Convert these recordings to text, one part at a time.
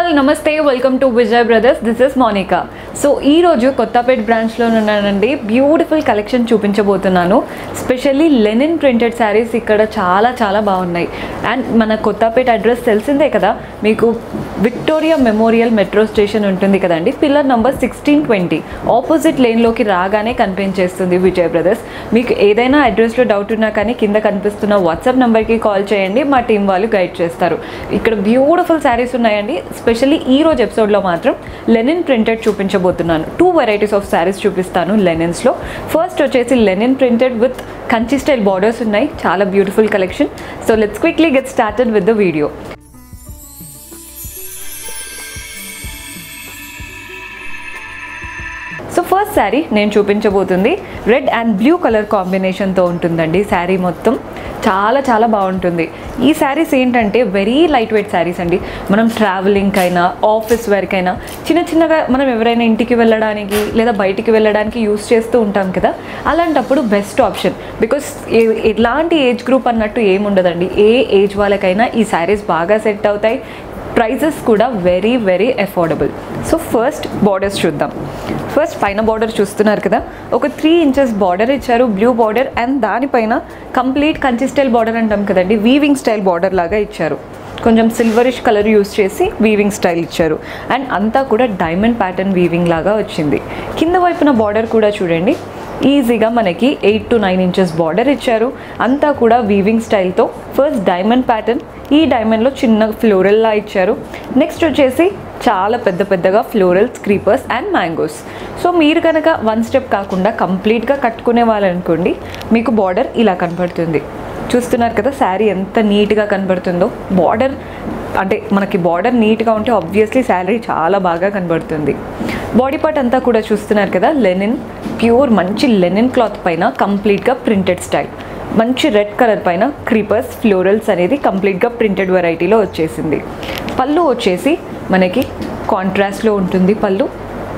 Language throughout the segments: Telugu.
ఆల్ నమస్తే welcome to Vijay brothers this is Monica so ఈ రోజు కొత్తపేట్ బ్రాంచ్లో ఉన్నానండి బ్యూటిఫుల్ కలెక్షన్ చూపించబోతున్నాను స్పెషల్లీ లెనిన్ ప్రింటెడ్ శారీస్ ఇక్కడ చాలా చాలా బాగున్నాయి అండ్ మన కొత్తపేట అడ్రస్ తెలిసిందే కదా మీకు విక్టోరియా మెమోరియల్ మెట్రో స్టేషన్ ఉంటుంది కదండి pillar number sixteen twenty opposite లేన్లోకి రాగానే కనిపించేస్తుంది విజయ్ బ్రదర్స్ మీకు ఏదైనా అడ్రస్లో డౌట్ ఉన్నా కానీ కింద కనిపిస్తున్న వాట్సాప్ నెంబర్కి కాల్ చేయండి మా టీం వాళ్ళు గైడ్ చేస్తారు ఇక్కడ బ్యూటిఫుల్ శారీస్ ఉన్నాయండి స్పెషల్లీ ఈ రోజు ఎపిసోడ్లో మాత్రం లెనిన్ ప్రింటెడ్ చూపించబోతున్నాను టూ వెరైటీస్ ఆఫ్ శారీస్ చూపిస్తాను లెనిన్స్లో ఫస్ట్ వచ్చేసి linen printed with Kanchi style borders ఉన్నాయి చాలా beautiful collection so let's quickly get started with the video so first sari నేను చూపించబోతుంది రెడ్ అండ్ బ్లూ కలర్ కాంబినేషన్తో ఉంటుందండి శారీ మొత్తం చాలా చాలా బాగుంటుంది ఈ శారీస్ ఏంటంటే వెరీ లైట్ వెయిట్ శారీస్ అండి మనం ట్రావెలింగ్ అయినా ఆఫీస్ వర్క్ అయినా చిన్న చిన్నగా మనం ఎవరైనా ఇంటికి వెళ్ళడానికి లేదా బయటికి వెళ్ళడానికి యూస్ చేస్తూ ఉంటాం కదా అలాంటప్పుడు బెస్ట్ ఆప్షన్ బికాస్ ఎలాంటి ఏజ్ గ్రూప్ అన్నట్టు ఏముండదండి ఏ ఏజ్ వాళ్ళకైనా ఈ శారీస్ బాగా సెట్ అవుతాయి ప్రైజెస్ కూడా very very affordable so first borders చూద్దాం ఫస్ట్ పైన బార్డర్ చూస్తున్నారు కదా ఒక త్రీ ఇంచెస్ బార్డర్ ఇచ్చారు బ్లూ బార్డర్ అండ్ దానిపైన కంప్లీట్ కంచి స్టైల్ బార్డర్ అంటాం కదండి వీవింగ్ స్టైల్ బార్డర్ లాగా ఇచ్చారు కొంచెం సిల్వరిష్ కలర్ యూస్ చేసి వీవింగ్ స్టైల్ ఇచ్చారు అండ్ అంతా కూడా డైమండ్ ప్యాటర్న్ వీవింగ్ లాగా వచ్చింది కింద వైపున బార్డర్ కూడా చూడండి ఈజీగా మనకి eight to nine inches border ఇచ్చారు అంతా కూడా వీవింగ్ స్టైల్తో ఫస్ట్ డైమండ్ ప్యాటర్న్ ఈ డైమండ్లో చిన్న ఫ్లోరల్లా ఇచ్చారు నెక్స్ట్ వచ్చేసి చాలా పెద్ద పెద్దగా florals creepers and mangoes so మీరు కనుక వన్ స్టెప్ కాకుండా కంప్లీట్గా కట్టుకునే వాళ్ళనుకోండి మీకు బార్డర్ ఇలా కనపడుతుంది చూస్తున్నారు కదా శారీ ఎంత నీట్గా కనబడుతుందో బార్డర్ అంటే మనకి బార్డర్ నీట్గా ఉంటే ఆబ్వియస్లీ శారీ చాలా బాగా కనబడుతుంది బాడీ పార్ట్ అంతా కూడా చూస్తున్నారు కదా లెనిన్ ప్యూర్ మంచి లెనిన్ క్లాత్ పైన కంప్లీట్గా ప్రింటెడ్ స్టైల్ మంచి రెడ్ కలర్ పైన క్రీపర్స్ ఫ్లోరల్స్ అనేది కంప్లీట్గా ప్రింటెడ్ వెరైటీలో వచ్చేసింది పళ్ళు వచ్చేసి మనకి కాంట్రాస్ట్లో ఉంటుంది పళ్ళు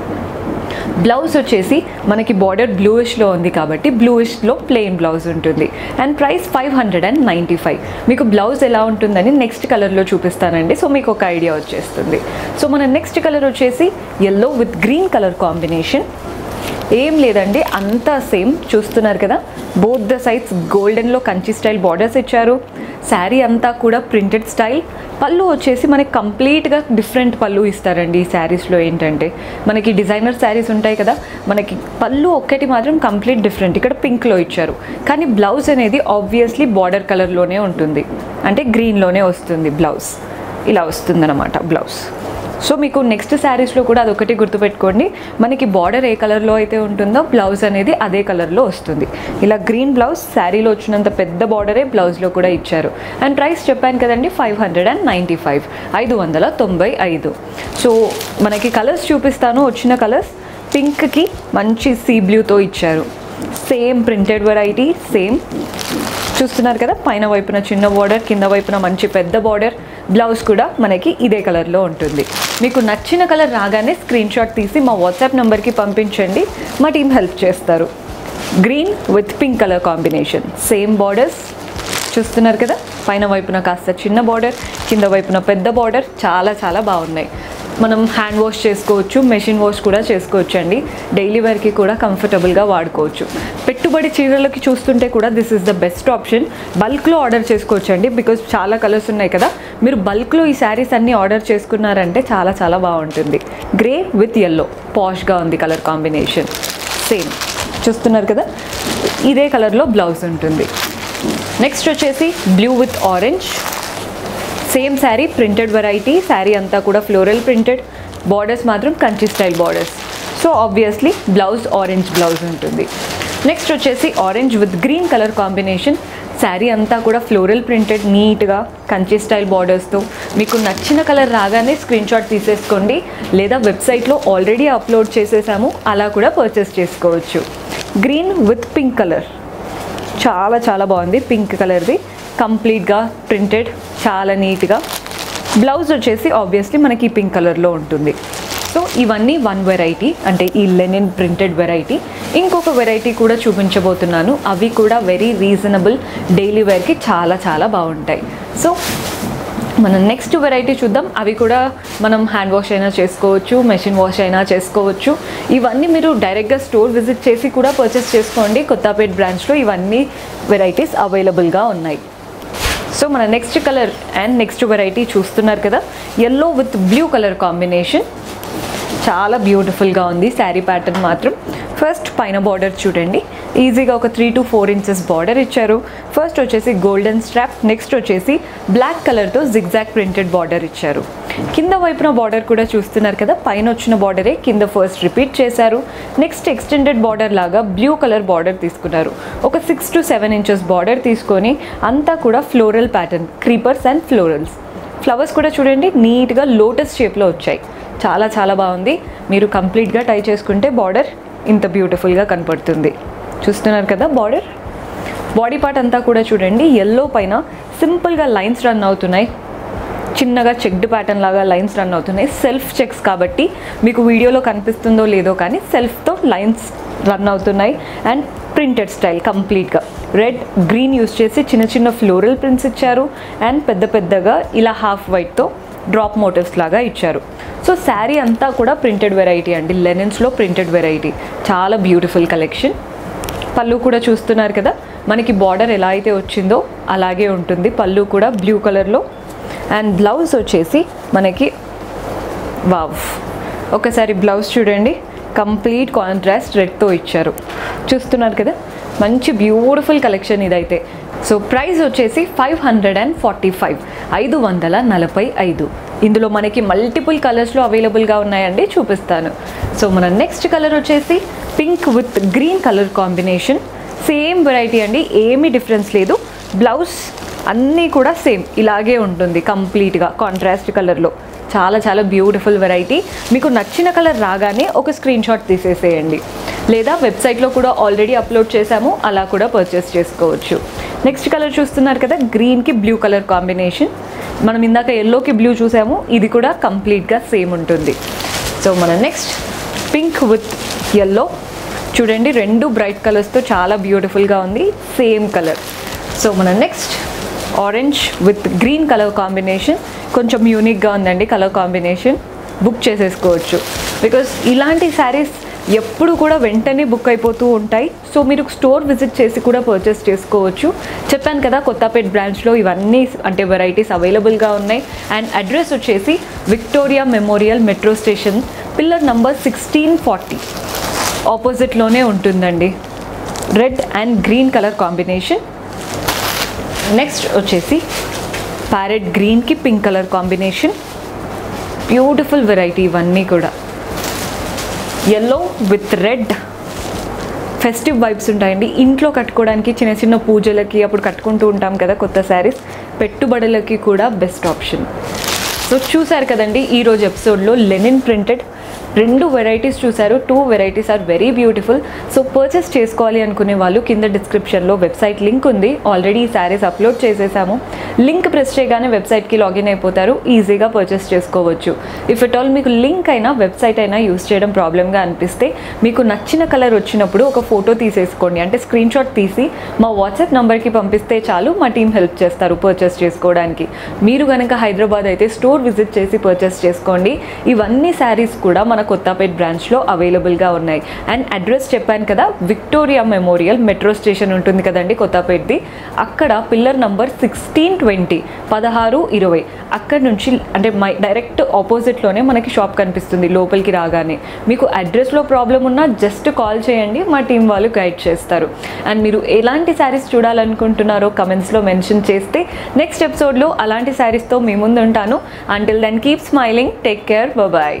బ్లౌజ్ వచ్చేసి మనకి బార్డర్ బ్లూయిష్లో ఉంది కాబట్టి బ్లూయిష్లో ప్లెయిన్ బ్లౌజ్ ఉంటుంది and price five hundred and ninety five మీకు బ్లౌజ్ ఎలా ఉంటుందని నెక్స్ట్ కలర్లో చూపిస్తానండి సో మీకు ఒక ఐడియా వచ్చేస్తుంది సో మన నెక్స్ట్ కలర్ వచ్చేసి yellow with green colour combination ఏం లేదండి అంతా సేమ్ చూస్తున్నారు కదా బోత్ ద సైడ్స్ గోల్డెన్లో కంచి స్టైల్ బార్డర్స్ ఇచ్చారు శారీ అంతా కూడా ప్రింటెడ్ స్టైల్ పళ్ళు వచ్చేసి మనకి కంప్లీట్గా డిఫరెంట్ పళ్ళు ఇస్తారండి ఈ శారీస్లో ఏంటంటే మనకి డిజైనర్ శారీస్ ఉంటాయి కదా మనకి పళ్ళు ఒక్కటి మాత్రం కంప్లీట్ డిఫరెంట్ ఇక్కడ పింక్లో ఇచ్చారు కానీ బ్లౌజ్ అనేది ఆబ్వియస్లీ బార్డర్ కలర్లోనే ఉంటుంది అంటే గ్రీన్లోనే వస్తుంది బ్లౌజ్ ఇలా వస్తుందన్నమాట బ్లౌజ్ సో మీకు నెక్స్ట్ శారీస్లో కూడా అదొకటి గుర్తుపెట్టుకోండి మనకి బార్డర్ ఏ కలర్లో అయితే ఉంటుందో బ్లౌజ్ అనేది అదే కలర్లో వస్తుంది ఇలా గ్రీన్ బ్లౌజ్ శారీలో వచ్చినంత పెద్ద బార్డరే బ్లౌజ్లో కూడా ఇచ్చారు అండ్ ప్రైస్ చెప్పాను కదండి five hundred and ninety five ఐదు వందల తొంభై ఐదు సో మనకి కలర్స్ చూపిస్తాను వచ్చిన కలర్స్ పింక్కి మంచి సీ బ్లూతో ఇచ్చారు సేమ్ ప్రింటెడ్ వెరైటీ సేమ్ చూస్తున్నారు కదా పైన వైపున చిన్న బార్డర్ కింద వైపున మంచి పెద్ద బార్డర్ బ్లౌజ్ కూడా మనకి ఇదే కలర్లో ఉంటుంది మీకు నచ్చిన కలర్ రాగానే స్క్రీన్ షాట్ తీసి మా వాట్సాప్ నెంబర్కి పంపించండి మా టీం హెల్ప్ చేస్తారు green with pink colour combination same borders చూస్తున్నారు కదా పైన వైపున కాస్త చిన్న బార్డర్ కింద వైపున పెద్ద బార్డర్ చాలా చాలా బాగున్నాయి మనం హ్యాండ్ వాష్ చేసుకోవచ్చు మెషిన్ వాష్ కూడా చేసుకోవచ్చు అండి డైలీ వేర్కి కూడా కంఫర్టబుల్గా వాడుకోవచ్చు పెట్టుబడి చీరలకి చూస్తుంటే కూడా this is the best option బల్క్లో ఆర్డర్ చేసుకోవచ్చు అండి బికాజ్ చాలా కలర్స్ ఉన్నాయి కదా మీరు బల్క్లో ఈ శారీస్ అన్నీ ఆర్డర్ చేసుకున్నారంటే చాలా చాలా బాగుంటుంది గ్రే విత్ ఎల్లో పాష్గా ఉంది కలర్ కాంబినేషన్ సేమ్ చూస్తున్నారు కదా ఇదే కలర్లో బ్లౌజ్ ఉంటుంది నెక్స్ట్ వచ్చేసి blue with orange same sari printed variety sari అంతా కూడా ఫ్లోరల్ ప్రింటెడ్ బార్డర్స్ మాత్రం Kanchi style borders so obviously blouse orange blouse ఉంటుంది నెక్స్ట్ వచ్చేసి orange with green colour combination sari అంతా కూడా ఫ్లోరల్ ప్రింటెడ్ నీట్గా కంచి స్టైల్ బార్డర్స్తో మీకు నచ్చిన కలర్ రాగానే స్క్రీన్ షాట్ తీసేసుకోండి లేదా వెబ్సైట్లో ఆల్రెడీ అప్లోడ్ చేసేసాము అలా కూడా పర్చేస్ చేసుకోవచ్చు గ్రీన్ విత్ పింక్ కలర్ చాలా చాలా బాగుంది పింక్ కలర్ది కంప్లీట్గా ప్రింటెడ్ చాలా నీట్గా బ్లౌజ్ వచ్చేసి ఆబ్వియస్లీ మనకి పింక్ కలర్లో ఉంటుంది సో ఇవన్నీ వన్ వెరైటీ అంటే ఈ లెనిన్ ప్రింటెడ్ వెరైటీ ఇంకొక వెరైటీ కూడా చూపించబోతున్నాను అవి కూడా వెరీ రీజనబుల్ డైలీ వేర్కి చాలా చాలా బాగుంటాయి సో మనం నెక్స్ట్ వెరైటీ చూద్దాం అవి కూడా మనం హ్యాండ్ వాష్ అయినా చేసుకోవచ్చు మెషిన్ వాష్ అయినా చేసుకోవచ్చు ఇవన్నీ మీరు డైరెక్ట్గా స్టోర్ విజిట్ చేసి కూడా పర్చేస్ చేసుకోండి కొత్తపేట్ బ్రాంచ్లో ఇవన్నీ వెరైటీస్ అవైలబుల్గా ఉన్నాయి సో మన next colour and next variety చూస్తున్నారు కదా yellow with blue colour combination చాలా బ్యూటిఫుల్గా ఉంది శారీ ప్యాటర్న్ మాత్రం ఫస్ట్ పైన బార్డర్ చూడండి ఈజీగా ఒక three to four inches border ఇచ్చారు ఫస్ట్ వచ్చేసి గోల్డెన్ స్ట్రాప్ నెక్స్ట్ వచ్చేసి బ్లాక్ కలర్తో జిగ్జాక్ ప్రింటెడ్ బార్డర్ ఇచ్చారు కింద వైపున బార్డర్ కూడా చూస్తున్నారు కదా పైన వచ్చిన బార్డరే కింద ఫస్ట్ రిపీట్ చేశారు నెక్స్ట్ ఎక్స్టెండెడ్ బార్డర్ లాగా బ్లూ కలర్ బార్డర్ తీసుకున్నారు ఒక six to seven inches border తీసుకొని అంతా కూడా floral pattern creepers and florals flowers కూడా చూడండి నీట్గా లోటస్ షేప్లో వచ్చాయి చాలా చాలా బాగుంది మీరు కంప్లీట్గా టై చేసుకుంటే బార్డర్ ఇంత బ్యూటిఫుల్గా కనపడుతుంది చూస్తున్నారు కదా బార్డర్ బాడీ పార్ట్ అంతా కూడా చూడండి ఎల్లో పైన సింపుల్గా లైన్స్ రన్ అవుతున్నాయి చిన్నగా చెక్డ్ ప్యాటర్న్ లాగా లైన్స్ రన్ అవుతున్నాయి సెల్ఫ్ చెక్స్ కాబట్టి మీకు వీడియోలో కనిపిస్తుందో లేదో కానీ సెల్ఫ్తో లైన్స్ రన్ అవుతున్నాయి అండ్ ప్రింటెడ్ స్టైల్ కంప్లీట్గా రెడ్ గ్రీన్ యూస్ చేసి చిన్న చిన్న ఫ్లోరల్ ప్రింట్స్ ఇచ్చారు అండ్ పెద్ద పెద్దగా ఇలా హాఫ్ వైట్తో డ్రాప్ మోటివ్స్ లాగా ఇచ్చారు సో శారీ అంతా కూడా ప్రింటెడ్ వెరైటీ అండి లెనిన్స్లో ప్రింటెడ్ వెరైటీ చాలా బ్యూటిఫుల్ కలెక్షన్ పళ్ళు కూడా చూస్తున్నారు కదా మనకి బార్డర్ ఎలా అయితే వచ్చిందో అలాగే ఉంటుంది పళ్ళు కూడా బ్లూ కలర్లో అండ్ బ్లౌజ్ వచ్చేసి మనకి వావ్ ఒకసారి బ్లౌజ్ చూడండి కంప్లీట్ కాంట్రాస్ట్ రెడ్తో ఇచ్చారు చూస్తున్నారు కదా మంచి బ్యూటిఫుల్ కలెక్షన్ ఇదైతే సో ప్రైస్ వచ్చేసి five hundred and forty five ఐదు వందల నలభై ఐదు ఇందులో మనకి మల్టిపుల్ కలర్స్లో అవైలబుల్గా ఉన్నాయండి చూపిస్తాను సో మన నెక్స్ట్ కలర్ వచ్చేసి pink with green colour combination same variety అండి ఏమీ డిఫరెన్స్ లేదు బ్లౌజ్ అన్నీ కూడా సేమ్ ఇలాగే ఉంటుంది కంప్లీట్గా కాంట్రాస్ట్ కలర్లో చాలా చాలా బ్యూటిఫుల్ వెరైటీ మీకు నచ్చిన కలర్ రాగానే ఒక స్క్రీన్ షాట్ తీసేసేయండి లేదా వెబ్సైట్లో కూడా ఆల్రెడీ అప్లోడ్ చేశాము అలా కూడా పర్చేస్ చేసుకోవచ్చు నెక్స్ట్ కలర్ చూస్తున్నారు కదా గ్రీన్కి బ్లూ కలర్ కాంబినేషన్ మనం ఇందాక ఎల్లోకి బ్లూ చూసాము ఇది కూడా కంప్లీట్గా సేమ్ ఉంటుంది సో మన నెక్స్ట్ పింక్ విత్ ఎల్లో చూడండి రెండు బ్రైట్ కలర్స్తో చాలా బ్యూటిఫుల్గా ఉంది సేమ్ కలర్ సో మన next orange with green colour combination కొంచెం యూనిక్గా ఉందండి కలర్ కాంబినేషన్ బుక్ చేసేసుకోవచ్చు బికాస్ ఇలాంటి శారీస్ ఎప్పుడు కూడా వెంటనే బుక్ అయిపోతూ ఉంటాయి సో మీరు స్టోర్ విజిట్ చేసి కూడా పర్చేస్ చేసుకోవచ్చు చెప్పాను కదా కొత్తపేట్ బ్రాంచ్లో ఇవన్నీ అంటే వెరైటీస్ అవైలబుల్గా ఉన్నాయి అండ్ అడ్రస్ వచ్చేసి Victoria Memorial metro station pillar number sixteen forty ఆపోజిట్లోనే ఉంటుందండి red and green colour combination next వచ్చేసి ప్యారెట్ గ్రీన్కి pink colour combination beautiful variety ఇవన్నీ కూడా yellow with red festive vibes ఉంటాయండి ఇంట్లో కట్టుకోవడానికి చిన్న చిన్న పూజలకి అప్పుడు కట్టుకుంటూ ఉంటాం కదా కొత్త శారీస్ పెట్టుబడులకి కూడా బెస్ట్ ఆప్షన్ సో చూసారు కదండి ఈరోజు ఎపిసోడ్లో లెనిన్ ప్రింటెడ్ రెండు వెరైటీస్ చూశారు two varieties are very beautiful so purchase చేసుకోవాలి అనుకునే వాళ్ళు కింద డిస్క్రిప్షన్లో వెబ్సైట్ లింక్ ఉంది ఆల్రెడీ ఈ శారీస్ అప్లోడ్ చేసేసాము లింక్ ప్రెస్ చేయగానే వెబ్సైట్కి లాగిన్ అయిపోతారు ఈజీగా పర్చేస్ చేసుకోవచ్చు ఇఫ్ ఇట్ ఆల్ మీకు లింక్ అయినా వెబ్సైట్ అయినా యూస్ చేయడం ప్రాబ్లమ్గా అనిపిస్తే మీకు నచ్చిన కలర్ వచ్చినప్పుడు ఒక ఫోటో తీసేసుకోండి అంటే స్క్రీన్ షాట్ తీసి మా వాట్సాప్ నెంబర్కి పంపిస్తే చాలు మా టీం హెల్ప్ చేస్తారు పర్చేస్ చేసుకోవడానికి మీరు కనుక హైదరాబాద్ అయితే స్టోర్ విజిట్ చేసి పర్చేస్ చేసుకోండి ఇవన్నీ శారీస్ కూడా మన కొత్తపేట్ బ్రాంచ్లో అవైలబుల్గా ఉన్నాయి అండ్ అడ్రస్ చెప్పాను కదా విక్టోరియా మెమోరియల్ మెట్రో స్టేషన్ ఉంటుంది కదండి కొత్తపేట్ది అక్కడ పిల్లర్ నంబర్ సిక్స్టీన్ ట్వంటీ పదహారు ఇరవై అక్కడ నుంచి అంటే మై డైరెక్ట్ ఆపోజిట్లోనే మనకి షాప్ కనిపిస్తుంది లోపలికి రాగానే మీకు అడ్రస్లో ప్రాబ్లం ఉన్నా జస్ట్ కాల్ చేయండి మా టీం వాళ్ళు గైడ్ చేస్తారు అండ్ మీరు ఎలాంటి శారీస్ చూడాలనుకుంటున్నారో కమెంట్స్లో మెన్షన్ చేస్తే నెక్స్ట్ ఎపిసోడ్లో అలాంటి శారీస్తో మీ ముందు ఉంటాను until then keep smiling take care bye